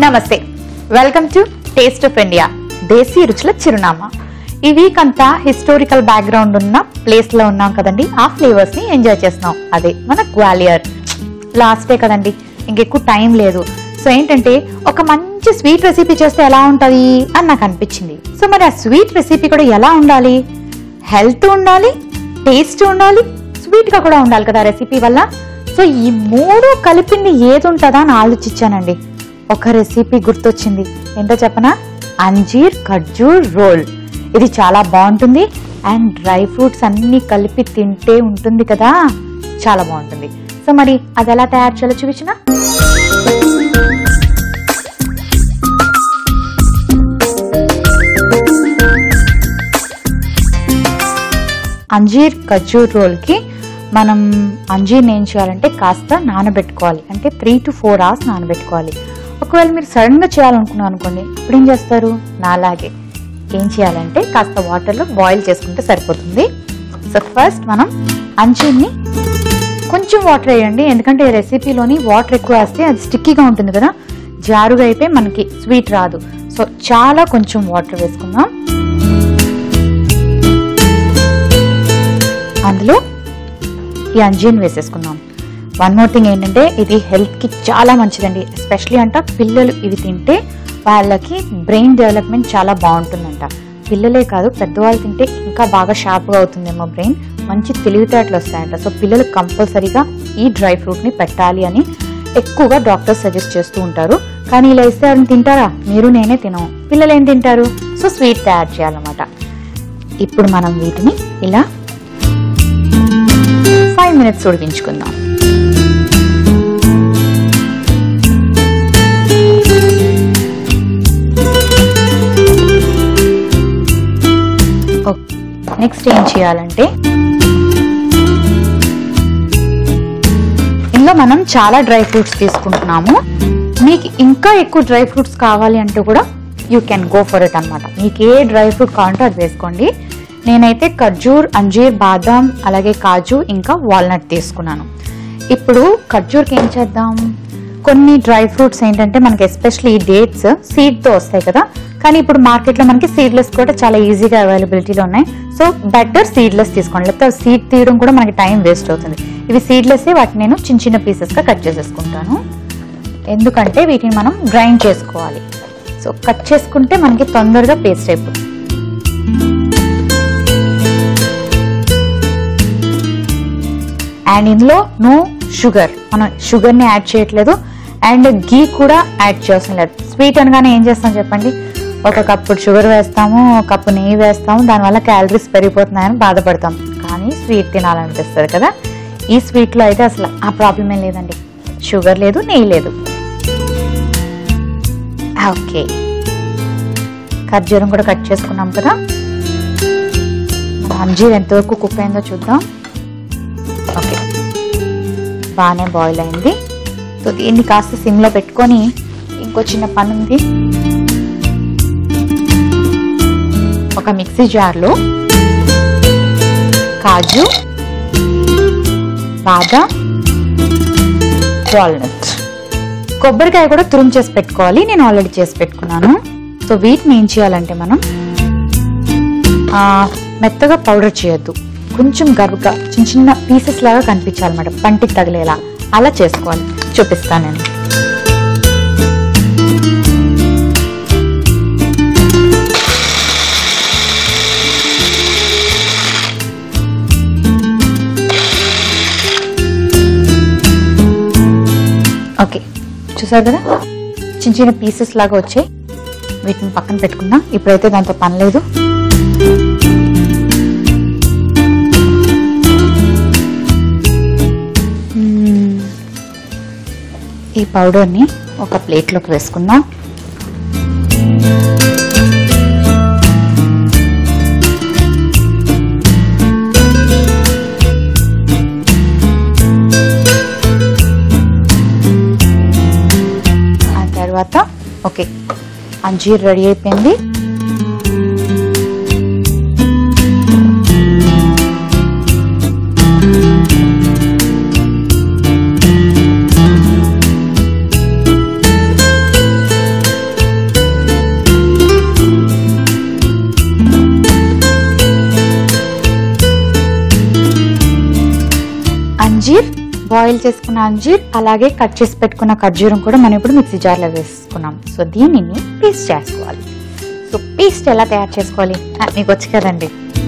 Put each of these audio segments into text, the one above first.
నమస్తే welcome to taste of India దేశీ రుచుల చిరునామా ఈ వీక్ అంతా హిస్టారికల్ బ్యాక్గ్రౌండ్ ఉన్న ప్లేస్ లో ఉన్నాం కదండి ఆ ఫ్లేవర్స్ ని ఎంజాయ్ చేస్తున్నాం అదే మన గ్వాలియర్ లాస్టే కదండి ఇంకెక్కువ టైం లేదు సో ఏంటంటే ఒక మంచి స్వీట్ రెసిపీ చేస్తే ఎలా ఉంటది అని నాకు అనిపించింది సో మరి ఆ స్వీట్ రెసిపీ కూడా ఎలా ఉండాలి హెల్త్ ఉండాలి టేస్ట్ ఉండాలి స్వీట్ గా కూడా ఉండాలి కదా రెసిపీ వల్ల సో ఈ మూడు కలిపింది ఏది ఉంటుందా అని ఆలోచించానండి ఒక రెసిపీ గుర్తొచ్చింది ఏంటో చెప్పనా అంజీర్ ఖర్జూర్ రోల్ ఇది చాలా బాగుంటుంది అండ్ డ్రై ఫ్రూట్స్ అన్ని కలిపి తింటే ఉంటుంది కదా చాలా బాగుంటుంది సో మరి అది ఎలా తయారు చేయాలో చూపించిన అంజీర్ ఖర్జూర్ రోల్కి మనం అంజీర్ని ఏం చేయాలంటే కాస్త నానబెట్టుకోవాలి అంటే త్రీ టు ఫోర్ అవర్స్ నానబెట్టుకోవాలి ఒకవేళ మీరు సడన్గా చేయాలనుకున్నాను అనుకోండి అప్పుడు ఏం చేస్తారు నాలాగే ఏం చేయాలంటే కాస్త వాటర్లో బాయిల్ చేసుకుంటే సరిపోతుంది సో ఫస్ట్ మనం అంజీర్ని కొంచెం వాటర్ వేయండి ఎందుకంటే ఈ రెసిపీలోని వాటర్ ఎక్కువ వేస్తే అది స్టిక్కీగా ఉంటుంది కదా జారుగా అయితే మనకి స్వీట్ రాదు సో చాలా కొంచెం వాటర్ వేసుకుందాం అందులో ఈ అంజీన్ వేసేసుకుందాం వన్ మోర్ థింగ్ ఏంటంటే ఇది హెల్త్కి చాలా మంచిదండి ఎస్పెషలీ అంట పిల్లలు ఇవి తింటే వాళ్ళకి బ్రెయిన్ డెవలప్మెంట్ చాలా బాగుంటుందంట పిల్లలే కాదు పెద్దవాళ్ళు తింటే ఇంకా బాగా షార్ప్గా అవుతుందేమో బ్రెయిన్ మంచి తెలివితేటలు వస్తాయంట సో పిల్లలు కంపల్సరీగా ఈ డ్రై ఫ్రూట్ని పెట్టాలి అని ఎక్కువగా డాక్టర్స్ సజెస్ట్ చేస్తూ ఉంటారు కానీ ఇలా ఇస్తే ఎవరిని తింటారా మీరు నేనే తినము పిల్లలు ఏం తింటారు సో స్వీట్ తయారు చేయాలన్నమాట ఇప్పుడు మనం వీటిని ఇలా ఫైవ్ మినిట్స్ ఉడికించుకుందాం నెక్స్ట్ ఏం చేయాలంటే ఇందులో మనం చాలా డ్రై ఫ్రూట్స్ తీసుకుంటున్నాము మీకు ఇంకా ఎక్కువ డ్రై ఫ్రూట్స్ కావాలి అంటే కూడా you can go for it అనమాట మీకు ఏ డ్రై ఫ్రూట్ కావాలంటే అది వేసుకోండి నేనైతే ఖర్జూర్ అంజీర్ బాదాం అలాగే కాజు ఇంకా వాల్నట్ తీసుకున్నాను ఇప్పుడు ఖర్జూర్కి ఏం చేద్దాం కొన్ని డ్రై ఫ్రూట్స్ ఏంటంటే మనకి ఎస్పెషల్లీ డేట్స్ సీడ్తో వస్తాయి కదా కానీ ఇప్పుడు మార్కెట్లో మనకి సీడ్లెస్ కూడా చాలా ఈజీగా అవైలబిలిటీలో ఉన్నాయి సో బెటర్ సీడ్లెస్ తీసుకోండి లేకపోతే సీడ్ తీయడం కూడా మనకి టైం వేస్ట్ అవుతుంది ఇవి సీడ్లెస్ వాటిని నేను చిన్న చిన్న పీసెస్గా కట్ చేసేసుకుంటాను ఎందుకంటే వీటిని మనం గ్రైండ్ చేసుకోవాలి సో కట్ చేసుకుంటే మనకి తొందరగా పేస్ట్ అయిపోతుంది అండ్ ఇందులో నో షుగర్ మనం షుగర్ని యాడ్ చేయట్లేదు అండ్ గీ కూడా యాడ్ చేయవలసిన లేదు స్వీట్ అనగానే ఏం చేస్తాం చెప్పండి ఒక కప్పు షుగర్ వేస్తాము ఒక కప్పు నెయ్యి వేస్తాము దానివల్ల క్యాలరీస్ పెరిగిపోతున్నాయని బాధపడతాం కానీ స్వీట్ తినాలనిపిస్తుంది కదా ఈ స్వీట్లో అయితే అసలు ఆ ప్రాబ్లం ఏం లేదండి షుగర్ లేదు నెయ్యి లేదు ఓకే ఖర్జూరం కూడా కట్ చేసుకున్నాం కదా మన అంజీర్ ఎంతవరకు కుక్ అయిందో చూద్దాం ఓకే బాగానే బాయిల్ అయింది సో దీన్ని కాస్త సిమ్లో పెట్టుకొని ఇంకో చిన్న పని ఉంది ఒక మిక్సీ జార్లో కాజు బాదం వాల్నట్ కొబ్బరికాయ కూడా తురుము చేసి పెట్టుకోవాలి నేను ఆల్రెడీ చేసి పెట్టుకున్నాను సో వీటిని ఏం చేయాలంటే మనం ఆ, మెత్తగా పౌడర్ చేయొద్దు కొంచెం గరుగ్గా చిన్న చిన్న పీసెస్ లాగా కనిపించాలన్నమాట పంటికి తగిలేలా అలా చేసుకోవాలి చూపిస్తాను నేను ఓకే చూసారు కదా చిన్న చిన్న పీసెస్ లాగా వచ్చాయి వీటిని పక్కన పెట్టుకుందాం ఇప్పుడైతే దాంతో పని లేదు మ్మ్. ఈ పౌడర్ని ఒక ప్లేట్లోకి వేసుకుందాం ఆ తర్వాత ఓకే అంజీర్ రెడీ అయిపోయింది బాయిల్ చేసుకున్న అంజీర్ అలాగే కట్ చేసి పెట్టుకున్న ఖర్జూరం కూడా మనం ఇప్పుడు మిక్సీ జార్లో వేసుకున్నాం సో దీనిని పేస్ట్ చేసుకోవాలి సో పేస్ట్ ఎలా తయారు చేసుకోవాలి ఆ, మీకు వచ్చు కదండి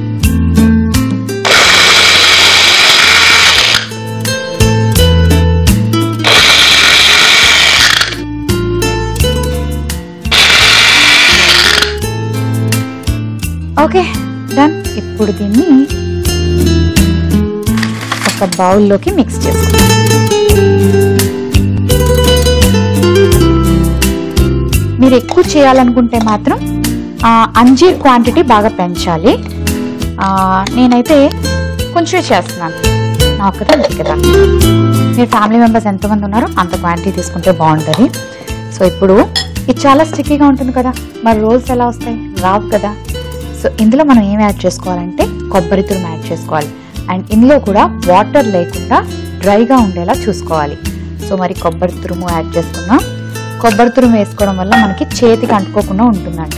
ఓకే డన్ ఇప్పుడు దీన్ని ఒక బౌల్లోకి మిక్స్ చేసుకోండి మీరు ఎక్కువ చేయాలనుకుంటే మాత్రం ఆ, అంజీర్ క్వాంటిటీ బాగా పెంచాలి ఆ, నేనైతే కొంచెం చేస్తున్నాను నా ఒక్కటే ఉంది కదా మీరు ఫ్యామిలీ మెంబర్స్ ఎంతమంది ఉన్నారో అంత క్వాంటిటీ తీసుకుంటే బాగుంటుంది సో ఇప్పుడు ఇది చాలా స్టిక్కీగా ఉంటుంది కదా మరి రోల్స్ ఎలా వస్తాయి రావు కదా సో ఇందులో మనం ఏం యాడ్ చేసుకోవాలంటే కొబ్బరి తురుము యాడ్ చేసుకోవాలి అండ్ ఇందులో కూడా వాటర్ లేకుండా డ్రైగా ఉండేలా చూసుకోవాలి సో మరి కొబ్బరి తురుము యాడ్ చేసుకున్నాం కొబ్బరి తురుము వేసుకోవడం వల్ల మనకి చేతికి అంటుకోకుండా ఉంటుందంట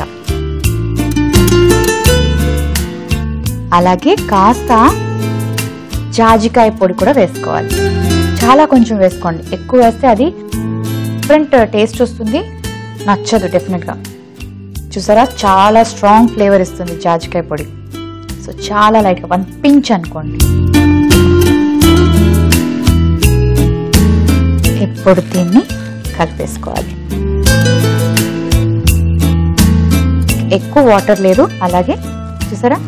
అలాగే కాస్త జాజికాయ పొడి కూడా వేసుకోవాలి చాలా కొంచెం వేసుకోండి ఎక్కువ వేస్తే అది డిఫరెంట్ టేస్ట్ వస్తుంది నచ్చదు డెఫినెట్గా చూసారా చాలా స్ట్రాంగ్ ఫ్లేవర్ ఇస్తుంది జాజికాయ పొడి సో చాలా లైట్గా వన్ పించ్ అనుకోండి ఇప్పుడు దీన్ని కలిపేసుకోవాలి ఎక్కువ వాటర్ లేదు అలాగే చూసారా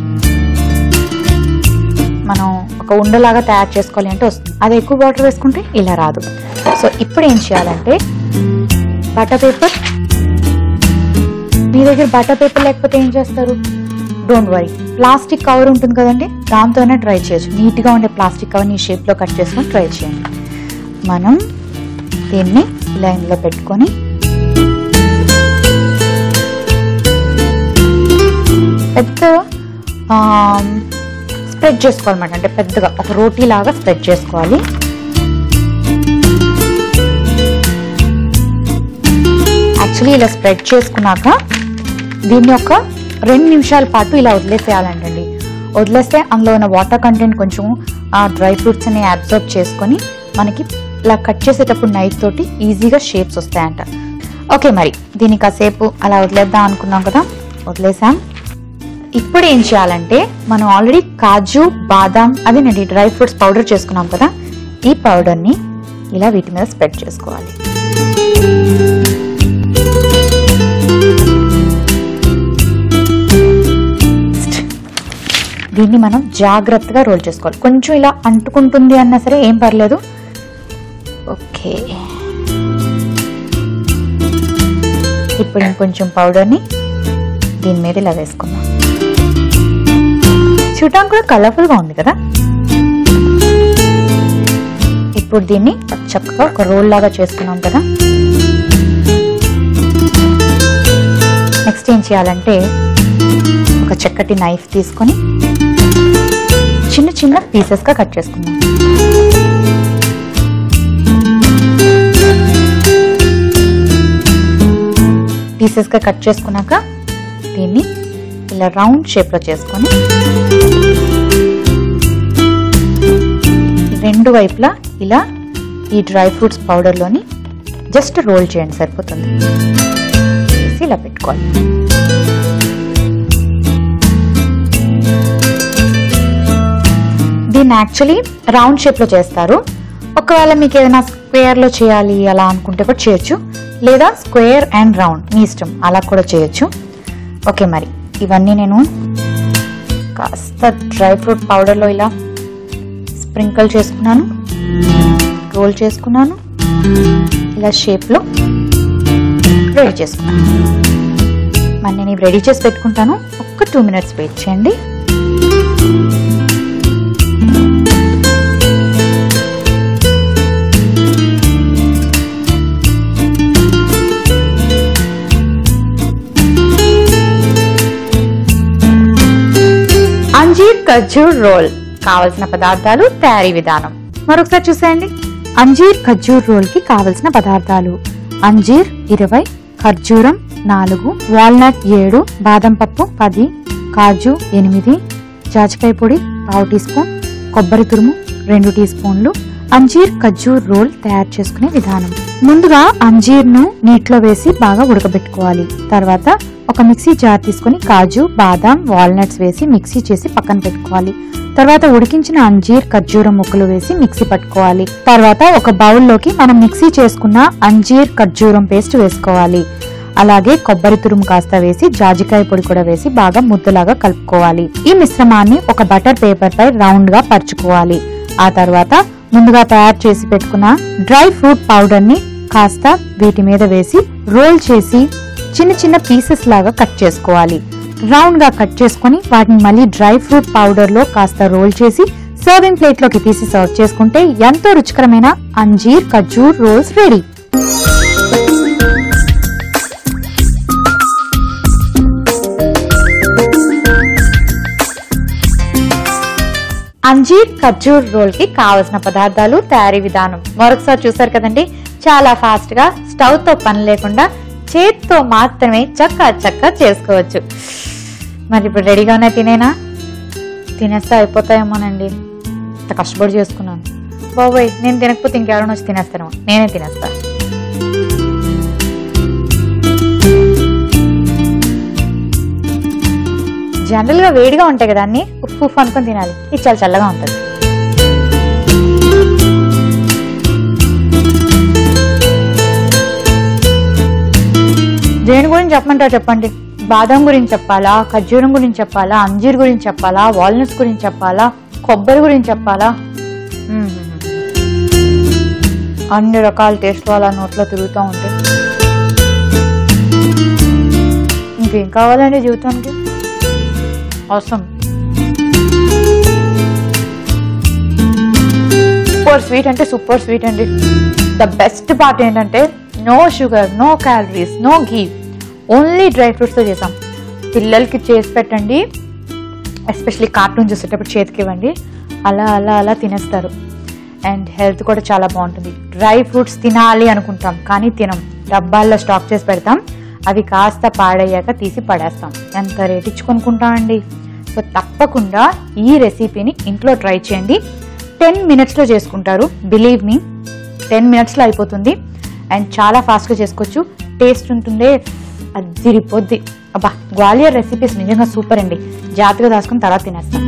మనం ఒక ఉండలాగా తయారు చేసుకోవాలి అంటే వస్తుంది అది ఎక్కువ వాటర్ వేసుకుంటే ఇలా రాదు సో ఇప్పుడు ఏం చేయాలంటే బటర్ పేపర్ మీ దగ్గర బటర్ పేపర్ లేకపోతే ఏం చేస్తారు డోంట్ వరీ ప్లాస్టిక్ కవర్ ఉంటుంది కదండి దాంతోనే ట్రై చేయొచ్చు నీట్గా ఉండే ప్లాస్టిక్ కవర్ని ఈ షేప్లో కట్ చేసుకొని ట్రై చేయండి మనం దీన్ని ఇలా ఇందులో పెట్టుకొని పెద్ద స్ప్రెడ్ చేసుకోవాలన్నమాట అంటే పెద్దగా ఒక రోటీ లాగా స్ప్రెడ్ చేసుకోవాలి యాక్చువల్లీ ఇలా స్ప్రెడ్ చేసుకున్నాక దీన్ని ఒక రెండు నిమిషాల పాటు ఇలా వదిలేసేయాలంటండి వదిలేస్తే అందులో ఉన్న వాటర్ కంటెంట్ కొంచెం ఆ డ్రై ఫ్రూట్స్ అని అబ్జర్వ్ చేసుకొని మనకి ఇలా కట్ చేసేటప్పుడు నైఫ్ తోటి ఈజీగా షేప్స్ వస్తాయంట ఓకే మరి దీన్ని కాసేపు అలా వదిలేద్దాం అనుకున్నాం కదా వదిలేసాం ఇప్పుడు ఏం చేయాలంటే మనం ఆల్రెడీ కాజు బాదాం అది నేను డ్రై ఫ్రూట్స్ పౌడర్ చేసుకున్నాం కదా ఈ పౌడర్ని ఇలా వీటి మీద స్ప్రెడ్ చేసుకోవాలి దీన్ని మనం జాగ్రత్తగా రోల్ చేసుకోవాలి కొంచెం ఇలా అంటుకుంటుంది అన్నా సరే ఏం పర్లేదు ఓకే ఇప్పుడు ఇంకొంచెం పౌడర్ని దీని మీద ఇలా వేసుకుందాం చూడటానికి కూడా కలర్ఫుల్గా ఉంది కదా ఇప్పుడు దీన్ని చక్కగా ఒక రోల్ లాగా చేసుకున్నాం కదా నెక్స్ట్ ఏం చేయాలంటే ఒక చక్కటి నైఫ్ తీసుకొని చిన్న చిన్న పీసెస్గా కట్ చేసుకుందాం పీసెస్గా కట్ చేసుకున్నాక దీన్ని ఇలా రౌండ్ షేప్లో చేసుకొని రెండు వైపులా ఇలా ఈ డ్రై ఫ్రూట్స్ పౌడర్లోని జస్ట్ రోల్ చేయండి సరిపోతుంది వేసి ఇలా పెట్టుకోవాలి దీన్ని యాక్చువల్లీ రౌండ్ షేప్లో చేస్తారు ఒకవేళ మీకు ఏదైనా స్క్వేర్లో చేయాలి అలా అనుకుంటే కూడా చేయొచ్చు లేదా స్క్వేర్ అండ్ రౌండ్ మీ ఇష్టం అలా కూడా చేయొచ్చు ఓకే మరి ఇవన్నీ నేను కాస్త డ్రై ఫ్రూట్ పౌడర్లో ఇలా స్ప్రింకిల్ చేసుకున్నాను రోల్ చేసుకున్నాను ఇలా షేప్లో రెడీ చేసుకున్నాను మరి నేను ఇవి రెడీ చేసి పెట్టుకుంటాను ఒక్క టూ మినిట్స్ వెయిట్ చేయండి అంజీర్ ఖర్జూర్ రోల్ కావలసిన పదార్థాలు తయారీ విధానం మరొకసారి చూసేయండి అంజీర్ ఖర్జూర్ రోల్ కి కావలసిన పదార్థాలు అంజీర్ ఇరవై ఖర్జూరం నాలుగు వాల్నట్ ఏడు బాదం పప్పు పది కాజు ఎనిమిది జాజికాయ పొడి పావు టీ స్పూన్ కొబ్బరి తురుము రెండు టీ స్పూన్లు అంజీర్ ఖర్జూర్ రోల్ తయారు చేసుకునే విధానం ముందుగా అంజీర్ ను నీటిలో వేసి బాగా ఉడకబెట్టుకోవాలి తర్వాత ఒక మిక్సీ జార్ తీసుకొని కాజు బాదాం వాల్నట్స్ వేసి మిక్సీ చేసి పక్కన పెట్టుకోవాలి తర్వాత ఉడికించిన అంజీర్ ఖర్జూరం ముక్కలు వేసి మిక్సీ పట్టుకోవాలి తర్వాత ఒక బౌల్లోకి మనం మిక్సీ చేసుకున్న అంజీర్ ఖర్జూరం పేస్ట్ వేసుకోవాలి అలాగే కొబ్బరి తురుము కాస్త వేసి జాజికాయ పొడి కూడా వేసి బాగా ముద్దలాగా కలుపుకోవాలి ఈ మిశ్రమాన్ని ఒక బటర్ పేపర్ పై రౌండ్ గా పరుచుకోవాలి ఆ తర్వాత ముందుగా తయారు చేసి పెట్టుకున్న డ్రై ఫ్రూట్ పౌడర్ ని కాస్త వీటి మీద వేసి రోల్ చేసి చిన్న చిన్న పీసెస్ లాగా కట్ చేసుకోవాలి రౌండ్ గా కట్ చేసుకొని వాటిని మళ్ళీ డ్రై ఫ్రూట్ పౌడర్ లో కాస్త రోల్ చేసి సర్వింగ్ ప్లేట్ లోకి తీసి సర్వ్ చేసుకుంటే ఎంతో రుచికరమైన అంజీర్ ఖర్జూర్ రోల్స్ రెడీ అంజీర్ ఖర్జూర్ రోల్ కి కావలసిన పదార్థాలు తయారీ విధానం మరొకసారి చూసారు కదండి చాలా ఫాస్ట్ గా స్టవ్ తో పని లేకుండా చేత్తో మాత్రమే చక్క చక్క చేసుకోవచ్చు మరి ఇప్పుడు రెడీగా ఉన్నాయి తినేనా తినేస్తే అయిపోతాయేమోనండి ఇంత కష్టపడి చేసుకున్నాను బాబోయ్ నేను తినకపోతే ఇంకెవరైనా వచ్చి తినేస్తాను నేనే తినేస్తా జనరల్ గా వేడిగా ఉంటాయి కదా అన్ని ఉప్పు ఉప్పు అనుకొని తినాలి ఇది చాలా చల్లగా ఉంటుంది దేని గురించి చెప్పమంటారు చెప్పండి బాదం గురించి చెప్పాలా ఖర్జూరం గురించి చెప్పాలా అంజీర్ గురించి చెప్పాలా వాల్నట్స్ గురించి చెప్పాలా కొబ్బరి గురించి చెప్పాలా మ్మ్. అన్ని రకాల టేస్ట్లు అలా నోట్లో తిరుగుతూ ఉంటాయి ఇంకేం కావాలండి జీవితానికి అవసరం సూపర్ స్వీట్ అంటే సూపర్ స్వీట్ అండి ద బెస్ట్ పార్ట్ ఏంటంటే no sugar no calories no ghee only dry ఫ్రూట్స్తో చేసాం పిల్లలకి చేసి పెట్టండి ఎస్పెషలీ కార్టూన్ చూసేటప్పుడు చేతికి ఇవ్వండి అలా అలా అలా తినేస్తారు అండ్ హెల్త్ కూడా చాలా బాగుంటుంది డ్రై ఫ్రూట్స్ తినాలి అనుకుంటాం కానీ తినం డబ్బాల్లో స్టాక్ చేసి పెడతాం అవి కాస్త పాడయ్యాక తీసి పడేస్తాం ఎంత రేట్ ఇచ్చి కొనుక్కుంటామండి సో తప్పకుండా ఈ రెసిపీని ఇంట్లో ట్రై చేయండి టెన్ మినిట్స్లో చేసుకుంటారు బిలీవ్ మీ టెన్ మినిట్స్లో అయిపోతుంది అండ్ చాలా ఫాస్ట్గా చేసుకోవచ్చు టేస్ట్ ఉంటుంది అదిరిపోద్ది అబ్బా గ్వాలియర్ రెసిపీస్ నిజంగా సూపర్ అండి జాగ్రత్తగా దాచుకుని తర్వాత తినేస్తాం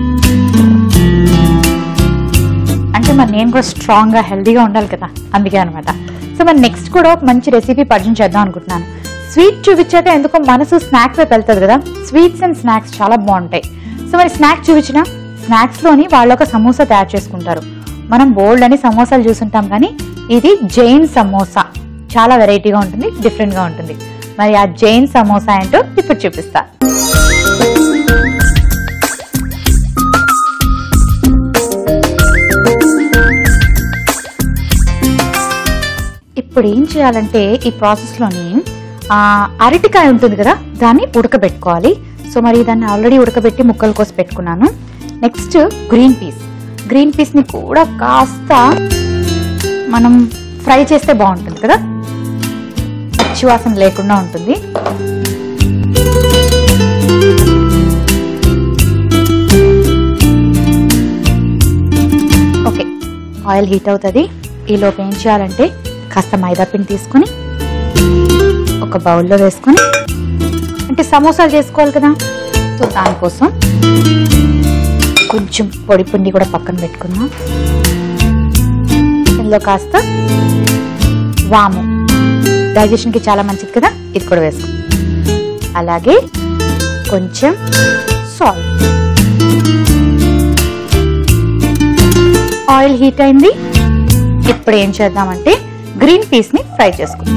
అంటే మరి నేను కూడా స్ట్రాంగ్గా హెల్దీగా ఉండాలి కదా అందుకే అనమాట సో మరి నెక్స్ట్ కూడా ఒక మంచి రెసిపీ పరిచయం చేద్దాం అనుకుంటున్నాను స్వీట్ చూపించాక ఎందుకో మనసు స్నాక్స్ వైపు వెళ్తుంది కదా స్వీట్స్ అండ్ స్నాక్స్ చాలా బాగుంటాయి సో మరి స్నాక్స్ చూపించిన స్నాక్స్లోని వాళ్ళు ఒక సమోసా తయారు చేసుకుంటారు మనం బోల్డ్ అని సమోసాలు చూసుంటాం కానీ ఇది జైన్ సమోసా చాలా వెరైటీగా ఉంటుంది డిఫరెంట్గా ఉంటుంది మరి ఆ జైన్ సమోసా ఏంటో ఇప్పుడు చూపిస్తా ఇప్పుడు ఏం చేయాలంటే ఈ ప్రాసెస్లోని ఆ, అరటికాయ ఉంటుంది కదా దాన్ని ఉడకబెట్టుకోవాలి సో మరి దాన్ని ఆల్రెడీ ఉడకబెట్టి ముక్కలు కోసి పెట్టుకున్నాను నెక్స్ట్ గ్రీన్ పీస్ గ్రీన్ పీస్ని కూడా కాస్త మనం ఫ్రై చేస్తే బాగుంటుంది కదా పచ్చివాసన లేకుండా ఉంటుంది ఓకే ఆయిల్ హీట్ అవుతుంది ఈ లోపు ఏం చేయాలంటే కాస్త మైదా పిండి తీసుకొని ఒక బౌల్లో వేసుకొని అంటే సమోసాలు చేసుకోవాలి కదా సో దానికోసం కొంచెం పొడి పిండి కూడా పక్కన పెట్టుకుందాం ఇందులో కాస్త వాము డైజెషన్కి చాలా మంచిది కదా ఇది కూడా వేసుకుందాం అలాగే కొంచెం సాల్ట్ ఆయిల్ హీట్ అయింది ఇప్పుడు ఏం చేద్దామంటే గ్రీన్ పీస్ ని ఫ్రై చేసుకుందాం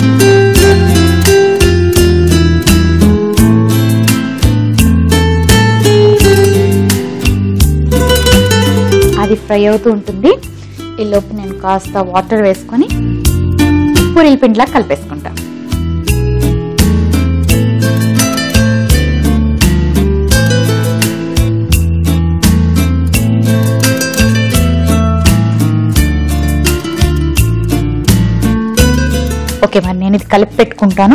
అది ఫ్రై అవుతూ ఉంటుంది ఈ లోపు నేను కాస్త వాటర్ వేసుకొని పూరీల పిండిలా కలిపేసుకుంటా ఓకే మరి నేను ఇది కలిపి పెట్టుకుంటాను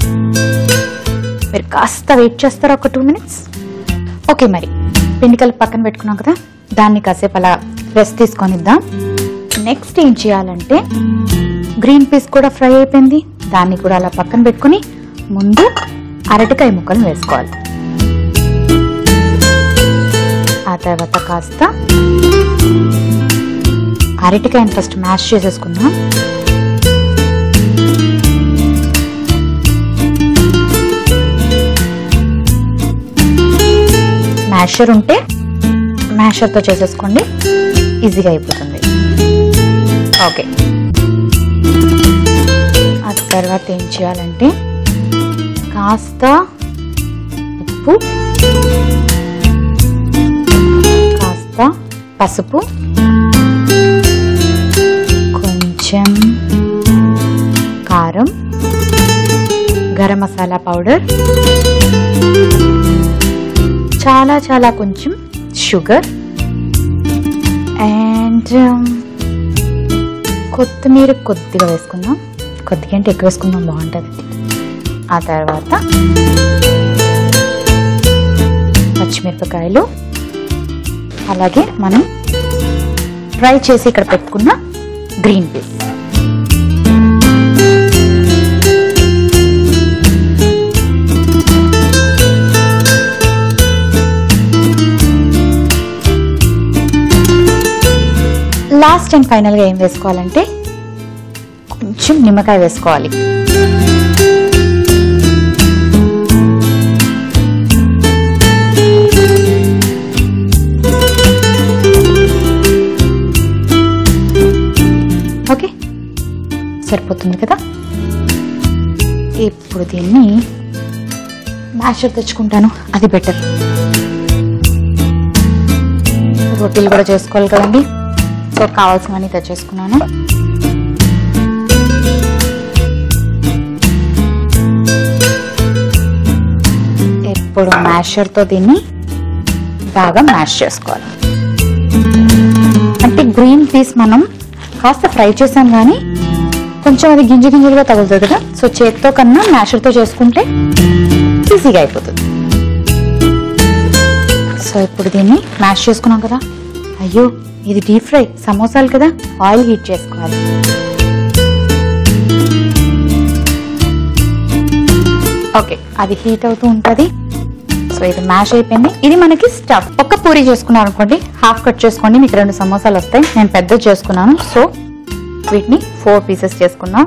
మీరు కాస్త వెయిట్ చేస్తారా ఒక టూ మినిట్స్ ఓకే మరి పిండి కలిపి పక్కన పెట్టుకున్నాం కదా దాన్ని కాసేపు అలా రెస్ట్ తీసుకొని ఇద్దాం నెక్స్ట్ ఏం చేయాలంటే గ్రీన్ పీస్ కూడా ఫ్రై అయిపోయింది దాన్ని కూడా అలా పక్కన పెట్టుకుని ముందు అరటికాయ ముక్కలు వేసుకోవాలి ఆ తర్వాత కాస్త అరటికాయని ఫస్ట్ మ్యాష్ చేసేసుకుందాం మ్యాషర్ ఉంటే మ్యాషర్తో చేసేసుకోండి ఈజీగా అయిపోతుంది ఓకే ఆ తర్వాత ఏం చేయాలంటే కాస్త ఉప్పు కాస్త పసుపు కొంచెం కారం గరం మసాలా పౌడర్ చాలా చాలా కొంచెం షుగర్ అండ్ కొత్తిమీర కొద్దిగా వేసుకుందాం కొద్దిగా అంటే ఎక్కువ వేసుకుందాం బాగుంటుంది ఆ తర్వాత పచ్చిమిరపకాయలు అలాగే మనం ఫ్రై చేసి ఇక్కడ పెట్టుకున్న గ్రీన్ పీస్ లాస్ట్ అండ్ ఫైనల్గా ఏం వేసుకోవాలంటే కొంచెం నిమ్మకాయ వేసుకోవాలి ఓకే సరిపోతుంది కదా ఇప్పుడు దీన్ని మ్యాషర్ తెచ్చుకుంటాను అది బెటర్ రొట్టెలు కూడా చేసుకోవాలి కదండి సో కావాల్సినవన్నీ తెచ్చేసుకున్నాను ఇప్పుడు మ్యాషర్తో దీన్ని బాగా మ్యాష్ చేసుకోవాలి అంటే గ్రీన్ పీస్ మనం కాస్త ఫ్రై చేసాం కానీ కొంచెం అది గింజ గింజలుగా తగులుతుంది కదా సో చేతితో కన్నా మ్యాషర్తో చేసుకుంటే ఈజీగా అయిపోతుంది సో ఇప్పుడు దీన్ని మ్యాష్ చేసుకున్నాం కదా అయ్యో ఇది డీప్ ఫ్రై సమోసాలు కదా ఆయిల్ హీట్ చేసుకోవాలి ఓకే అది హీట్ అవుతూ ఉంటుంది సో ఇది మ్యాష్ అయిపోయింది ఇది మనకి స్టఫ్ ఒక్క పూరి చేసుకున్నాను అనుకోండి హాఫ్ కట్ చేసుకోండి మీకు రెండు సమోసాలు వస్తాయి నేను పెద్ద చేసుకున్నాను సో వీటిని ఫోర్ పీసెస్ చేసుకుందాం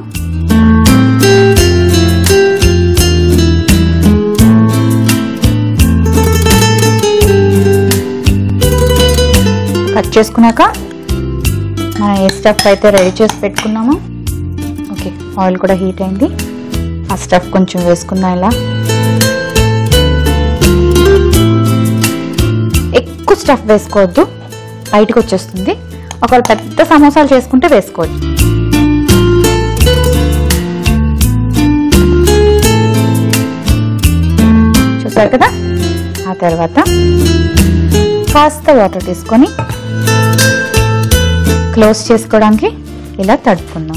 కట్ చేసుకున్నాక మనం ఏ స్టఫ్ అయితే రెడీ చేసి పెట్టుకున్నామో ఓకే ఆయిల్ కూడా హీట్ అయింది ఆ స్టఫ్ కొంచెం వేసుకుందాం ఇలా ఎక్కువ స్టఫ్ వేసుకోవద్దు బయటకు వచ్చేస్తుంది ఒకవేళ పెద్ద సమోసాలు చేసుకుంటే వేసుకోవచ్చు చూసారు కదా ఆ తర్వాత కాస్త వాటర్ తీసుకొని క్లోజ్ చేసుకోవడానికి ఇలా తడుపుకుందాం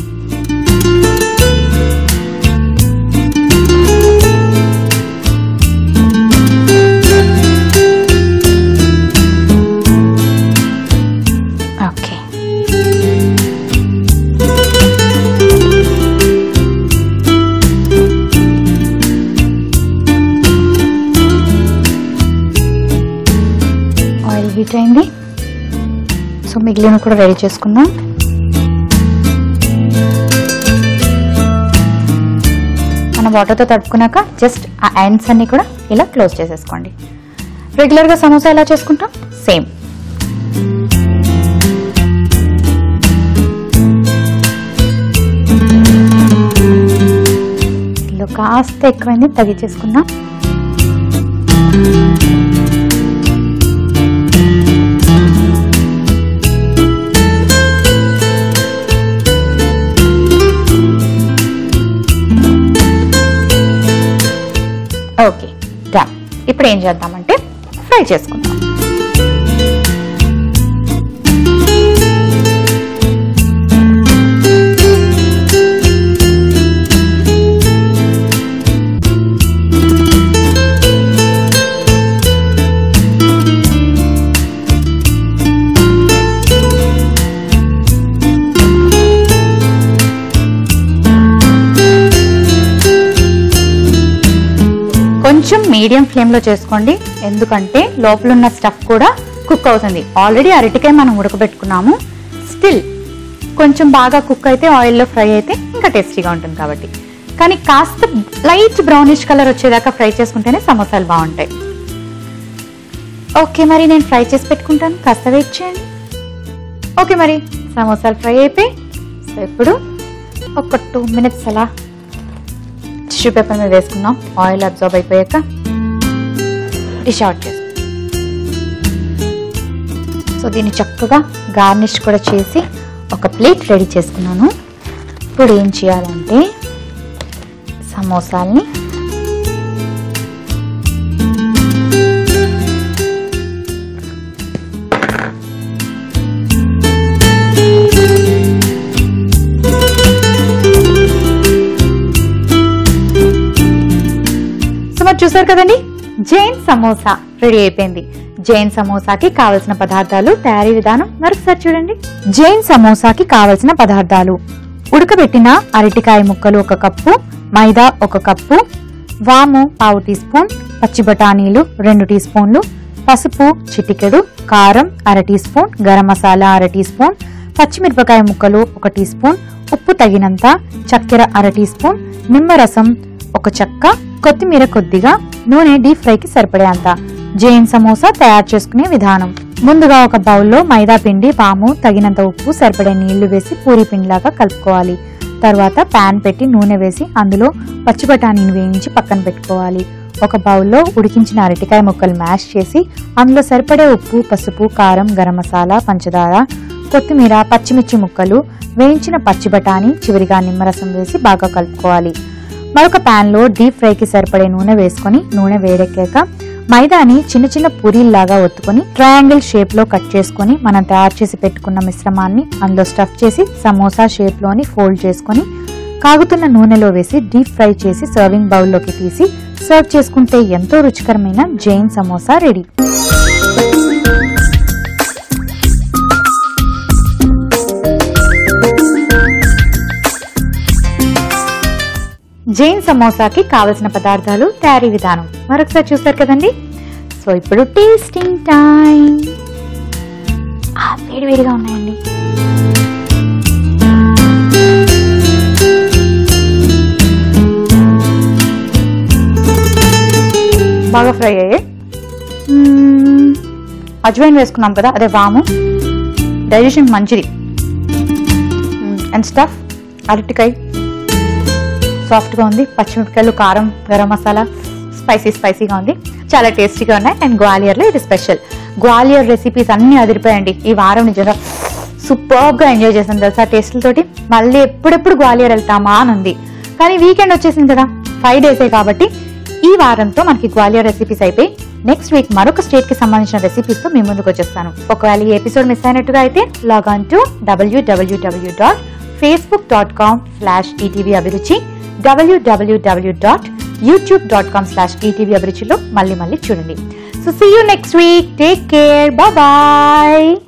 ఓకే ఆయిల్ హీట్ అయింది సో మిగిలిన కూడా రెడీ చేసుకుందాం మనం వాటర్తో తడుపుకున్నాక జస్ట్ ఆ ఎండ్స్ అన్ని కూడా ఇలా క్లోజ్ చేసేసుకోండి రెగ్యులర్గా సమోసా ఎలా చేసుకుంటాం సేమ్ ఇందులో కాస్త ఎక్కువైంది తగ్గించేసుకుందాం ఓకే డన్ ఇప్పుడు ఏం చేద్దామంటే ఫ్రై చేసుకుందాం కొంచెం మీడియం ఫ్లేమ్లో చేసుకోండి ఎందుకంటే లోపల ఉన్న స్టఫ్ కూడా కుక్ అవుతుంది ఆల్రెడీ అరటికాయ మనం ఉడకబెట్టుకున్నాము స్టిల్ కొంచెం బాగా కుక్ అయితే ఆయిల్లో ఫ్రై అయితే ఇంకా టేస్టీగా ఉంటుంది కాబట్టి కానీ కాస్త లైట్ బ్రౌనిష్ కలర్ వచ్చేదాకా ఫ్రై చేసుకుంటేనే సమోసాలు బాగుంటాయి ఓకే మరి నేను ఫ్రై చేసి పెట్టుకుంటాను కాస్త వెయిట్ చేయండి ఓకే మరి సమోసాలు ఫ్రై అయిపోయి సో ఇప్పుడు ఒక టూ మినిట్స్ అలా టిష్యూ పేపర్ మీద వేసుకున్నాం ఆయిల్ అబ్జర్వ్ అయిపోయాక డిష్ అవుట్ చేస్తాం సో దీన్ని చక్కగా గార్నిష్ కూడా చేసి ఒక ప్లేట్ రెడీ చేసుకున్నాను ఇప్పుడు ఏం చేయాలంటే సమోసాల్ని సో మరి చూసారు కదండి జైన్ సమోసా రెడీ అయిపోయింది జైన్ సమోసాకి కావలసిన పదార్థాలు తయారీ విధానం మరొకసారి చూడండి జైన్ సమోసాకి కావలసిన పదార్థాలు ఉడకబెట్టిన అరటికాయ ముక్కలు ఒక కప్పు మైదా ఒక కప్పు వాము పావు టీ స్పూన్ పచ్చి బఠానీలు రెండు టీ స్పూన్లు పసుపు చిటికెడు కారం అర టీ స్పూన్ గరం మసాలా అర టీ స్పూన్ పచ్చిమిరపకాయ ముక్కలు ఒక టీ స్పూన్ ఉప్పు తగినంత చక్కెర అర టీ స్పూన్ నిమ్మరసం ఒక చెక్క కొత్తిమీర కొద్దిగా నూనె డీప్ ఫ్రైకి సరిపడే అంత జైన్ సమోసా తయారు చేసుకునే విధానం ముందుగా ఒక బౌల్లో మైదా పిండి పాము తగినంత ఉప్పు సరిపడే నీళ్లు వేసి పూరి పిండిలాగా కలుపుకోవాలి తర్వాత పాన్ పెట్టి నూనె వేసి అందులో పచ్చి బఠానీని వేయించి పక్కన పెట్టుకోవాలి ఒక బౌల్లో ఉడికించిన అరటికాయ ముక్కలు మ్యాష్ చేసి అందులో సరిపడే ఉప్పు పసుపు కారం గరం మసాలా పంచదార కొత్తిమీర పచ్చిమిర్చి ముక్కలు వేయించిన పచ్చి బఠానీ చివరిగా నిమ్మరసం వేసి బాగా కలుపుకోవాలి మరొక పాన్ లో డీప్ ఫ్రైకి సరిపడే నూనె వేసుకొని నూనె వేడెక్కాక మైదాని చిన్న చిన్న పూరీల్లాగా ఒత్తుకొని ట్రయాంగిల్ షేప్ లో కట్ చేసుకొని మనం తయారు చేసి పెట్టుకున్న మిశ్రమాన్ని అందులో స్టఫ్ చేసి సమోసా షేప్ లోని ఫోల్డ్ చేసుకొని కాగుతున్న నూనెలో వేసి డీప్ ఫ్రై చేసి సర్వింగ్ బౌల్లోకి తీసి సర్వ్ చేసుకుంటే ఎంతో రుచికరమైన జైన్ సమోసా రెడీ జైన్ సమోసాకి కావలసిన పదార్థాలు తయారీ విధానం మరొకసారి చూస్తారు కదండి సో ఇప్పుడు టేస్టింగ్ టైం వేడివేడిగా ఉన్నాయండి బాగా ఫ్రై అయ్యాయి మ్మ్. అజ్వైన్ వేసుకున్నాం కదా అదే వాము డైజెషన్ మంచిది అండ్ స్టఫ్ అరటికాయ సాఫ్ట్గా ఉంది పచ్చిమిరపకాయలు కారం గరం మసాలా స్పైసీ స్పైసీగా ఉంది చాలా టేస్టీగా ఉన్నాయి అండ్ గ్వాలియర్లో ఇది స్పెషల్ గ్వాలియర్ రెసిపీస్ అన్నీ అదిరిపోయండి ఈ వారం నిజంగా సూపర్గా ఎంజాయ్ చేసాను తెలుసా టేస్ట్లతోటి మళ్ళీ ఎప్పుడెప్పుడు గ్వాలియర్ వెళ్తామా అని ఉంది కానీ వీకెండ్ వచ్చేసింది కదా ఫైవ్ డేసే కాబట్టి ఈ వారంతో మనకి గ్వాలియర్ రెసిపీస్ అయిపోయి నెక్స్ట్ వీక్ మరొక స్టేట్ కి సంబంధించిన రెసిపీస్ తో మీ ముందుకు వచ్చేస్తాను ఒకవేళ ఈ ఎపిసోడ్ మిస్ అయినట్టుగా అయితే log on to W W W dot Facebook dot com slash ETV Abhiruchi W W W dot YouTube dot com slash ETV అభిరుచిలో మళ్ళీ మళ్ళీ చూడండి so see you next week take care bye